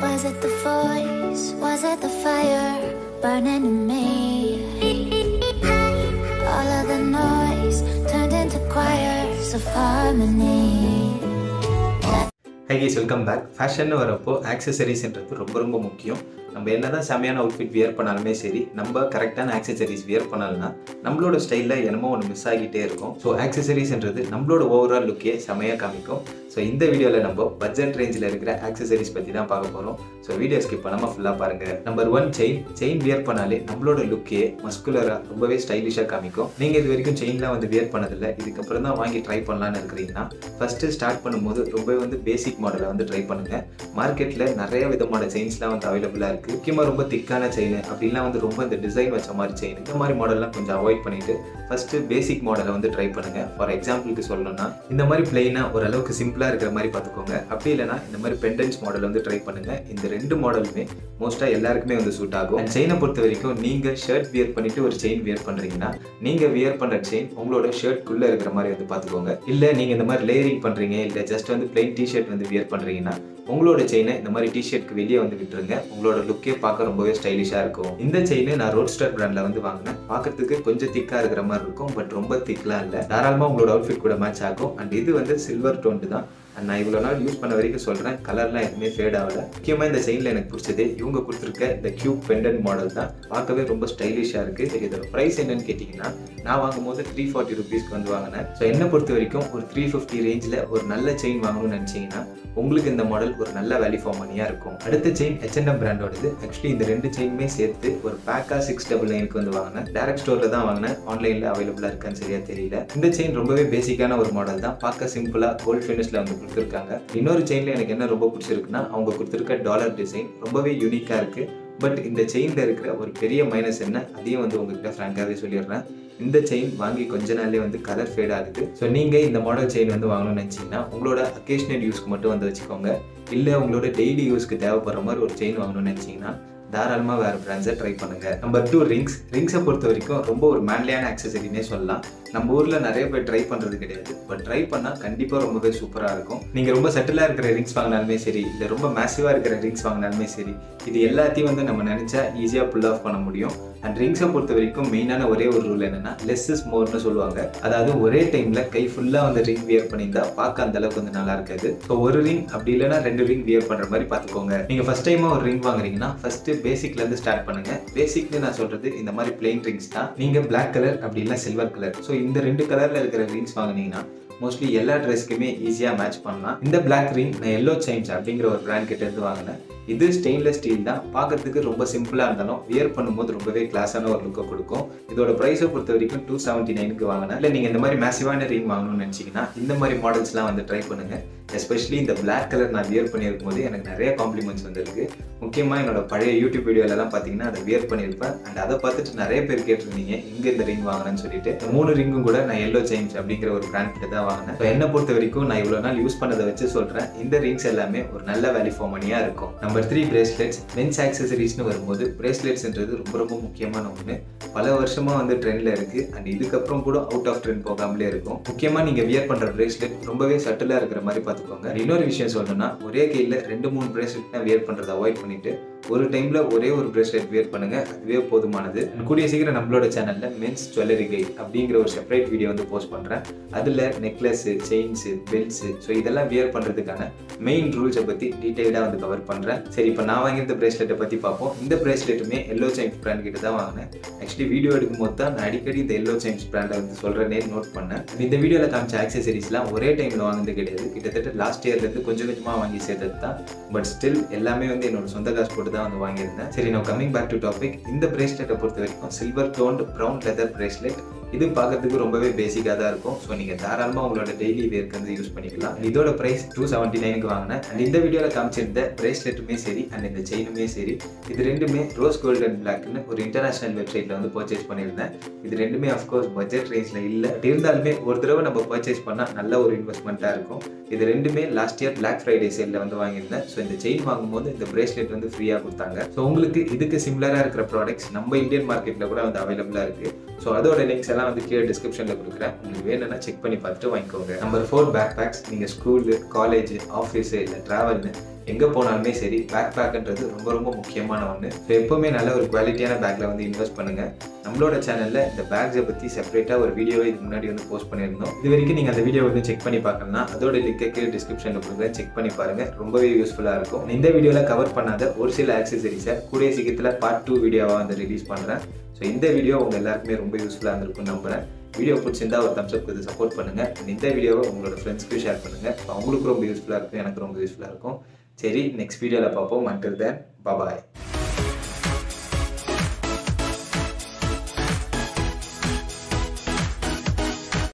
Was it the voice? Was it the fire burning in me? All of the noise turned into choirs of harmony. Hi guys welcome back fashion வரப்போ ஆக்சசரிஸ்ன்றது ரொம்ப ரொம்ப முக்கியம் நம்ம என்னதான் செமையான outfit wear பண்ணாலுமே சரி நம்ம கரெக்டான ஆக்சசரிஸ் வியர் பண்ணலனா நம்மளோட ஸ்டைலில் என்னமோ ஒன்று மிஸ் ஆகிட்டே இருக்கும் ஸோ ஆக்சசரிஸ்ன்றது நம்மளோட ஓவரால் லுக்கே செமையாக காமிக்கும் ஸோ இந்த வீடியோவில் நம்ம பட்ஜெட் ரேஞ்சில் இருக்கிற ஆக்சசரிஸ் பற்றி தான் பார்க்க போகிறோம் ஸோ வீடியோ ஸ்கிப் பண்ணாமல் ஃபுல்லாக பாருங்கள் number one chain chain wear பண்ணாலே நம்மளோட லுக்கே மஸ்குலராக ரொம்பவே ஸ்டைலிஷாக காமிக்கும் நீங்கள் இது வரைக்கும் செயின்லாம் வந்து வியர் பண்ணதில்லை இதுக்கப்புறம் தான் வாங்கி ட்ரை பண்ணலான்னு இருக்கிறீங்கன்னா ஃபஸ்ட்டு ஸ்டார்ட் பண்ணும்போது ரொம்பவே வந்து பேசிக் மாடலை வந்து ட்ரை பண்ணுங்கள் மார்க்கெட்டில் நிறைய விதமான செயின்ஸ்லாம் வந்து அவைலபிளாக இருக்குது முக்கியமாக ரொம்ப திக்கான செயின் அப்படிலாம் வந்து ரொம்ப இந்த டிசைன் வச்ச மாதிரி செயின் இந்த மாதிரி மாடல்லாம் கொஞ்சம் அவாய்ட் பண்ணிட்டு ஃபஸ்ட்டு பேசிக் மாடலை வந்து ட்ரை பண்ணுங்கள் ஃபார் எக்ஸாம்பிளுக்கு சொல்லணும்னா இந்த மாதிரி பிளெயினாக ஓரளவுக்கு சிம்பிளாக இருக்கிற மாதிரி பார்த்துக்கோங்க அப்படி இல்லைனா இந்த மாதிரி பெண்டன்ஸ் மாடல் வந்து ட்ரை பண்ணுங்கள் இந்த ரெண்டு மாடலுமே மோஸ்ட்டாக எல்லாருக்குமே வந்து சூட் ஆகும் அண்ட் செயினை பொறுத்த வரைக்கும் நீங்கள் ஷர்ட் வியர் பண்ணிட்டு ஒரு செயின் வியர் பண்ணுறீங்கன்னா நீங்கள் வியர் பண்ணுற செயின் உங்களோட ஷர்ட்குள்ளே இருக்கிற மாதிரி வந்து பார்த்துக்கோங்க இல்லை நீங்கள் இந்த மாதிரி லேயரிங் பண்ணுறீங்க இல்லை ஜஸ்ட் வந்து பிளெயின் டிஷர்ட் வந்து வியர் பண்ணுறீங்கன்னா உங்களோட செயினை இந்த மாதிரி டிஷர்ட்க்கு வெளியே வந்து விட்டுருங்க உங்களோட லுக்கே பார்க்க ரொம்பவே ஸ்டைலிஷாக இருக்கும் இந்த செயினை நான் ரோட்ஸ்டர் பிராண்டில் வந்து வாங்கினேன் பார்க்கறதுக்கு கொஞ்சம் திக்காக இருக்கிற மாதிரி இருக்கும் பட் ரொம்ப திக்லாம் இல்லை தாராளமாக உங்களோட அவுட்ஃபிட் கூட மேட்ச் ஆகும் அண்ட் இது வந்து சில்வர் டோன்ட்டு தான் அண்ட் நான் இவ்வளோ நாள் யூஸ் பண்ண வரைக்கும் சொல்கிறேன் கலர்லாம் எதுவுமே ஃபேட் ஆகலை முக்கியமாக இந்த செயினில் எனக்கு பிடிச்சது இவங்க கொடுத்துருக்க இந்த கியூப் பெண்டன்ட் மாடல் தான் பார்க்கவே ரொம்ப ஸ்டைலிஷாக இருக்குது இதோட ப்ரைஸ் என்னன்னு கேட்டிங்கன்னா நான் வாங்கும் போது த்ரீ ஃபார்ட்டி ருபீஸ்க்கு வந்து வாங்கினேன் ஸோ என்னை பொறுத்த வரைக்கும் ஒரு த்ரீ ஃபிஃப்டி ரேஞ்சில் ஒரு நல்ல செயின் வாங்கணும்னு நினச்சிங்கன்னா உங்களுக்கு இந்த மாடல் ஒரு நல்ல வேல்யூ ஃபார் மணியாக இருக்கும் அடுத்த செயின் ஹெச்என்எம் பிராண்டோடது ஆக்சுவலி இந்த ரெண்டு செயினுமே சேர்த்து ஒரு பேக்கா சிக்ஸ் டபுள் நைனுக்கு வந்து வாங்கினேன் டேரக்ட் ஸ்டோரில் தான் வாங்கினேன் ஆன்லைனில் அவைலபிளாக இருக்கான்னு சரியா தெரியல இந்த செயின் ரொம்பவே பேசிக்கான ஒரு மாடல் தான் பார்க்க சிம்பிளாக கோல்ட் ஃபினிஷில் வந்து கொடுத்துருக்காங்க இன்னொரு செயினில் எனக்கு என்ன ரொம்ப பிடிச்சிருக்குன்னா அவங்க கொடுத்துருக்க டாலர் டிசைன் ரொம்பவே யூனிக்காக இருக்குது பட் இந்த செயினில் இருக்கிற ஒரு பெரிய மைனஸ் என்ன அதையும் வந்து உங்ககிட்ட ஃப்ராங்காகவே சொல்லிடுறேன் இந்த செயின் வாங்கி கொஞ்ச நாள்லேயே வந்து கலர் ஃபேட் ஆகுது ஸோ நீங்கள் இந்த மாடல் செயின் வந்து வாங்கணும்னு நினச்சிங்கன்னா உங்களோட அக்கேஷனல் யூஸ்க்கு மட்டும் வந்து வச்சுக்கோங்க இல்லை உங்களோட டெய்லி யூஸ்க்கு தேவைப்படுற மாதிரி ஒரு செயின் வாங்கணும்னு நினச்சிங்கன்னா தாராளமாக வேறு பிராண்ட்ஸை ட்ரை பண்ணுங்கள் நம்பர் டூ ரிங்ஸ் ரிங்ஸை பொறுத்த வரைக்கும் ரொம்ப ஒரு மேன்லியான ஆக்சசரினே சொல்லலாம் நம்ம ஊரில் நிறைய பேர் ட்ரை பண்ணுறது கிடையாது பட் ட்ரை பண்ணால் கண்டிப்பாக ரொம்பவே சூப்பராக இருக்கும் நீங்கள் ரொம்ப செட்டிலாக இருக்கிற ரிங்ஸ் வாங்கினாலுமே சரி இல்லை ரொம்ப மேசிவாக இருக்கிற ரிங்ஸ் வாங்கினாலுமே சரி இது எல்லாத்தையும் வந்து நம்ம நினச்சா ஈஸியாக புல் ஆஃப் பண்ண முடியும் அண்ட் ரிங்ஸை பொறுத்த வரைக்கும் மெயினான ஒரே ஒரு ரூல் என்னன்னா லெஸ் இஸ் மோர்னு சொல்லுவாங்க அதாவது ஒரே டைமில் கை ஃபுல்லாக வந்து ரிங் வியர் பண்ணியிருந்தா பார்க்க அந்த அளவுக்கு வந்து நல்லா இருக்காது ஸோ ஒரு ரிங் அப்படி இல்லைன்னா ரெண்டு ரிங் வியர் பண்ணுற மாதிரி பார்த்துக்கோங்க நீங்கள் ஃபஸ்ட் டைமாக ஒரு ரிங் வாங்குறீங்கன்னா ஃபஸ்ட்டு பேசிக்லேருந்து ஸ்டார்ட் பண்ணுங்க பேசிக்னு நான் சொல்கிறது இந்த மாதிரி பிளெயின் ரிங்ஸ் தான் நீங்கள் பிளாக் கலர் அப்படி இல்லை சில்வர் கலர் ஸோ இந்த ரெண்டு கலரில் இருக்கிற ரிங்ஸ் வாங்கினீங்கன்னா மோஸ்ட்லி எல்லா ட்ரெஸ்க்குமே ஈஸியாக மேட்ச் பண்ணலாம் இந்த பிளாக் ரிங் நான் எல்லோ சைன்ஸ் அப்படிங்கிற ஒரு பிராண்ட் கிட்ட இருந்து வாங்கினேன் இது ஸ்டெயின்லெஸ் ஸ்டீல் தான் பார்க்கறதுக்கு ரொம்ப சிம்பிளாக இருந்தாலும் வியர் பண்ணும்போது ரொம்பவே கிளாஸான ஒரு லுக்கை கொடுக்கும் இதோட ப்ரைஸை பொறுத்த வரைக்கும் டூ செவன்ட்டி நைனுக்கு வாங்கினேன் இல்லை நீங்கள் இந்த மாதிரி மேசிவான ரிங் வாங்கணும்னு நினச்சிங்கன்னா இந்த மாதிரி மாடல்ஸ்லாம் வந்து ட்ரை பண்ணுங்கள் எஸ்பெஷலி இந்த பிளாக் கலர் நான் வியர் பண்ணியிருக்கும் போது எனக்கு நிறைய காம்ப்ளிமெண்ட்ஸ் வந்திருக்கு முக்கியமாக என்னோட பழைய யூடியூப் வீடியோலலாம் பார்த்தீங்கன்னா அதை வியர் பண்ணியிருப்பேன் அண்ட் அதை பார்த்துட்டு நிறைய பேர் கேட்டிருந்தீங்க இங்கே இந்த ரிங் வாங்கினேன்னு சொல்லிட்டு இந்த மூணு ரிங்கும் கூட நான் எல்லோ சேஞ்ச் அப்படிங்கிற ஒரு பிராண்ட் கிட்ட தான் வாங்கினேன் ஸோ என்னை பொறுத்த வரைக்கும் நான் இவ்வளோ நாள் யூஸ் பண்ணதை வச்சு சொல்கிறேன் இந்த ரிங்ஸ் எல்லாமே ஒரு நல்ல வேல்யூ ஃபார் மணியாக இருக்கும் நம்பர் த்ரீ பிரேஸ்லெட்ஸ் மென்ஸ் ஆக்சசரிஸ்னு வரும்போது பிரேஸ்லெட்ஸ்ன்றது ரொம்ப ரொம்ப முக்கியமான ஒன்று பல வருஷமாக வந்து ட்ரெண்டில் இருக்குது அண்ட் இதுக்கப்புறம் கூட அவுட் ஆஃப் ட்ரெண்ட் போகாமலே இருக்கும் முக்கியமாக நீங்கள் வியர் பண்ணுற பிரேஸ்லெட் ரொம்பவே சட்டிலாக இருக்கிற மாதிரி பார்த்துக்கோங்க இன்னொரு விஷயம் சொல்லணும்னா ஒரே கையில் ரெண்டு மூணு பிரேஸ்லெட் தான் வியர் பண்ணுறதை அவாய்ட் பண்ணிட்டு ஒரு டைம்ல ஒரே ஒரு பிரேஸ்லெட் வியர் பண்ணுங்க அதுவே போதுமானது கூடிய சீக்கிரம் நம்மளோட சேனல்ல மென்ஸ் ஜுவல்லரி கைட் அப்படிங்கிற ஒரு செப்பரேட் வீடியோ வந்து போஸ்ட் பண்றேன் அதுல நெக்லஸ் செயின்ஸ் பெல்ட்ஸ் ஸோ இதெல்லாம் வியர் பண்றதுக்கான மெயின் ரூல்ஸை பத்தி டீடைல்டா வந்து கவர் பண்றேன் சரி இப்போ நான் வாங்கியிருந்த பிரேஸ்லெட்டை பத்தி பார்ப்போம் இந்த பிரேஸ்லெட்டுமே எல்லோ சைன்ஸ் பிராண்ட் கிட்ட தான் வாங்கினேன் ஆக்சுவலி வீடியோ எடுக்கும் போது தான் நான் அடிக்கடி இந்த எல்லோ சைன்ஸ் பிராண்டை வந்து சொல்றேனே நோட் பண்ணேன் இந்த வீடியோல காமிச்ச ஆக்சசரிஸ்லாம் ஒரே டைம்ல வாங்கினது கிடையாது கிட்டத்தட்ட லாஸ்ட் இயர்ல இருந்து கொஞ்சம் கொஞ்சமா வாங்கி சேர்த்தது தான் பட் ஸ்டில் எல்லாமே வந்து என்னோட சொந்த காசு போட்டு தான் வந்து வாங்கியிருந்தேன் சரி நான் கமிங் பேக் டு டாபிக் இந்த பிரேஸ்லெட்டை பொறுத்த வரைக்கும் silver toned brown leather bracelet இது பார்க்கறதுக்கு ரொம்பவே பேசிக்காக தான் இருக்கும் ஸோ நீங்கள் தாராளமாக உங்களோட டெய்லி வேர்க்கு வந்து யூஸ் பண்ணிக்கலாம் இதோட ப்ரைஸ் டூ செவன்ட்டி நைனுக்கு வாங்கினேன் அண்ட் இந்த வீடியோவில் காமிச்சிருந்த பிரேஸ்லெட்டுமே சரி அண்ட் இந்த செயினுமே சரி இது ரெண்டுமே ரோஸ் கோல்டன் பிளாக்னு ஒரு இன்டர்நேஷனல் வெப்சைட்டில் வந்து பர்ச்சேஸ் பண்ணியிருந்தேன் இது ரெண்டுமே அஃப்கோர்ஸ் பட்ஜெட் ரேஞ்சில் இல்லை பட் இருந்தாலுமே ஒரு தடவை நம்ம பர்ச்சேஸ் பண்ணால் நல்ல ஒரு இன்வெஸ்ட்மெண்ட்டாக இருக்கும் இது ரெண்டுமே லாஸ்ட் இயர் பிளாக் ஃப்ரைடே சேலில் வந்து வாங்கியிருந்தேன் ஸோ இந்த செயின் வாங்கும்போது இந்த பிரேஸ்லெட் வந்து ஃப்ரீயாக கொடுத்தாங்க ஸோ உங்களுக்கு இதுக்கு சிமிலராக இருக்கிற ப்ராடக்ட்ஸ் நம்ம இந்தியன் மார்க்கெட்டில் கூட வந்து அவைலபிளாக இருக்குது ஸோ அதோட லிங்க்ஸ் எல்லாம் வந்து கீழே டிஸ்கிரிப்ஷனில் கொடுக்குறேன் உங்களுக்கு வேணும்னா செக் பண்ணி பார்த்துட்டு வாங்கிக்கோங்க நம்பர் ஃபோர் பேக் பேக்ஸ் நீங்கள் ஸ்கூலு காலேஜ் ஆஃபீஸு இல்லை ட்ராவல்னு எங்கே போனாலுமே சரி பேக் பேக்குன்றது ரொம்ப ரொம்ப முக்கியமான ஒன்று ஸோ எப்போவுமே நல்ல ஒரு குவாலிட்டியான பேக்கில் வந்து இன்வெஸ்ட் பண்ணுங்கள் நம்மளோட சேனலில் இந்த பேக்ஸை பற்றி செப்பரேட்டாக ஒரு வீடியோவை இதுக்கு முன்னாடி வந்து போஸ்ட் பண்ணியிருந்தோம் இது வரைக்கும் நீங்கள் அந்த வீடியோ வந்து செக் பண்ணி பார்க்கணும்னா அதோட லிங்க்கை கீழே டிஸ்கிரிப்ஷனில் கொடுக்குறேன் செக் பண்ணி பாருங்கள் ரொம்பவே யூஸ்ஃபுல்லாக இருக்கும் இந்த வீடியோவில் கவர் பண்ணாத ஒரு சில ஆக்சசரிஸை கூடிய சீக்கிரத்தில் பார்ட் டூ வீடியோவாக வந்து ரிலீஸ் பண்ணுறேன் ஸோ இந்த வீடியோ உங்கள் எல்லாருக்குமே ரொம்ப யூஸ்ஃபுல்லாக இருந்திருக்கும்னு நம்புறேன் வீடியோ பிடிச்சிருந்தா ஒரு தம்ஸ் அப் கொடுத்து சப்போர்ட் பண்ணுங்கள் இந்த வீடியோவை உங்களோட ஃப்ரெண்ட்ஸ்க்கு ஷேர் பண்ணுங்கள் அவங்களுக்கு ரொம்ப யூஸ்ஃபுல்லாக இருக்கும் எனக்கு ரொம்ப யூஸ்ஃபுல்லாக இருக்கும் சரி நெக்ஸ்ட் வீடியோவில் பார்ப்போம் அண்டில் தென் பபாய்